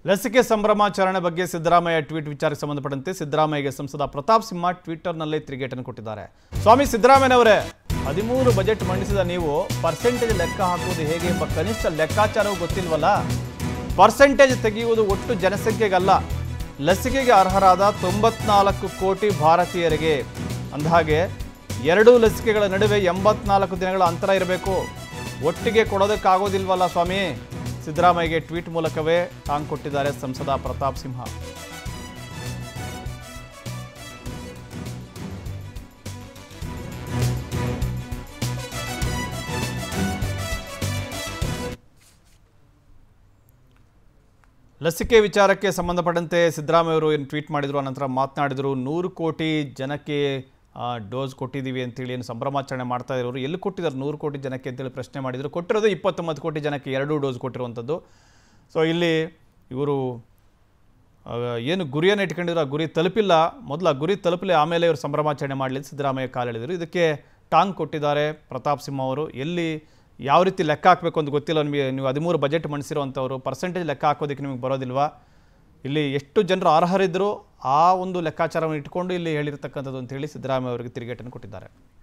ಲಸಿಕೆ ಸಂಭ್ರಮಾಚರಣೆ ಬಗ್ಗೆ ಸಿದ್ದರಾಮಯ್ಯ ಟ್ವೀಟ್ ವಿಚಾರಕ್ಕೆ ಸಂಬಂಧಪಟ್ಟಂತೆ ಸಿದ್ದರಾಮಯ್ಯಗೆ ಸಂಸದ ಪ್ರತಾಪ್ ಸಿಂಹ ಟ್ವಿಟರ್ನಲ್ಲೇ ತಿರುಗೇಟನ್ನು ಕೊಟ್ಟಿದ್ದಾರೆ ಸ್ವಾಮಿ ಸಿದ್ದರಾಮಯ್ಯನವರೇ ಹದಿಮೂರು ಬಜೆಟ್ ಮಂಡಿಸಿದ ನೀವು ಪರ್ಸೆಂಟೇಜ್ ಲೆಕ್ಕ ಹಾಕುವುದು ಹೇಗೆ ಎಂಬ ಕನಿಷ್ಠ ಲೆಕ್ಕಾಚಾರವೂ ಗೊತ್ತಿಲ್ವಲ್ಲ ಪರ್ಸೆಂಟೇಜ್ ತೆಗೆಯುವುದು ಒಟ್ಟು ಜನಸಂಖ್ಯೆಗಲ್ಲ ಲಸಿಕೆಗೆ ಅರ್ಹರಾದ ತೊಂಬತ್ನಾಲ್ಕು ಕೋಟಿ ಭಾರತೀಯರಿಗೆ ಅಂದಹಾಗೆ ಎರಡೂ ಲಸಿಕೆಗಳ ನಡುವೆ ಎಂಬತ್ನಾಲ್ಕು ದಿನಗಳ ಅಂತರ ಇರಬೇಕು ಒಟ್ಟಿಗೆ ಕೊಡೋದಕ್ಕಾಗೋದಿಲ್ವಲ್ಲ ಸ್ವಾಮಿ ಸಿದ್ದರಾಮಯ್ಯಗೆ ಟ್ವೀಟ್ ಮೂಲಕವೇ ಟಾಂಗ್ ಕೊಟ್ಟಿದ್ದಾರೆ ಸಂಸದ ಪ್ರತಾಪ್ ಸಿಂಹ ಲಸಿಕೆ ವಿಚಾರಕ್ಕೆ ಸಂಬಂಧಪಟ್ಟಂತೆ ಸಿದ್ದರಾಮಯ್ಯ ಅವರು ಏನು ಟ್ವೀಟ್ ಮಾಡಿದ್ರು ಅನಂತರ ಮಾತನಾಡಿದರು ನೂರು ಕೋಟಿ ಜನಕ್ಕೆ ಆ, ಡೋಸ್ ಕೊಟ್ಟಿದ್ದೀವಿ ಅಂತೇಳಿ ಏನು ಸಂಭ್ರಮಾಚರಣೆ ಮಾಡ್ತಾ ಇರೋರು ಎಲ್ಲಿ ಕೊಟ್ಟಿದ್ದಾರೆ ನೂರು ಕೋಟಿ ಜನಕ್ಕೆ ಅಂತೇಳಿ ಪ್ರಶ್ನೆ ಮಾಡಿದರು ಕೊಟ್ಟಿರೋದು ಇಪ್ಪತ್ತೊಂಬತ್ತು ಕೋಟಿ ಜನಕ್ಕೆ ಎರಡೂ ಡೋಸ್ ಕೊಟ್ಟಿರುವಂಥದ್ದು ಸೊ ಇಲ್ಲಿ ಇವರು ಆ, ಏನು ಗುರಿಯನ್ನು ಇಟ್ಕೊಂಡಿದ್ರು ಆ ಗುರಿ ತಲುಪಿಲ್ಲ ಮೊದಲು ಆ ಗುರಿ ತಲುಪಲಿ ಆಮೇಲೆ ಇವರು ಸಂಭ್ರಮಾಚರಣೆ ಮಾಡಲಿ ಅಂತ ಸಿದ್ದರಾಮಯ್ಯ ಕಾಲೆಳೆದರು ಇದಕ್ಕೆ ಟಾಂಗ್ ಕೊಟ್ಟಿದ್ದಾರೆ ಪ್ರತಾಪ್ ಸಿಂಹ ಅವರು ಎಲ್ಲಿ ಯಾವ ರೀತಿ ಲೆಕ್ಕ ಹಾಕಬೇಕು ಅಂತ ಗೊತ್ತಿಲ್ಲ ನಿಮಗೆ ನೀವು ಹದಿಮೂರು ಬಜೆಟ್ ಮಂಡಿಸಿರುವಂಥವ್ರು ಪರ್ಸೆಂಟೇಜ್ ಲೆಕ್ಕ ಹಾಕೋದಕ್ಕೆ ನಿಮಗೆ ಬರೋದಿಲ್ವಾ ಇಲ್ಲಿ ಎಷ್ಟು ಜನರು ಅರ್ಹರಿದ್ದರೂ ಆ ಒಂದು ಲೆಕ್ಕಾಚಾರವನ್ನು ಇಟ್ಕೊಂಡು ಇಲ್ಲಿ ಹೇಳಿರ್ತಕ್ಕಂಥದ್ದು ಅಂತ ಹೇಳಿ ಸಿದ್ದರಾಮಯ್ಯ ಅವರಿಗೆ ತಿರುಗೇಟನ್ನು ಕೊಟ್ಟಿದ್ದಾರೆ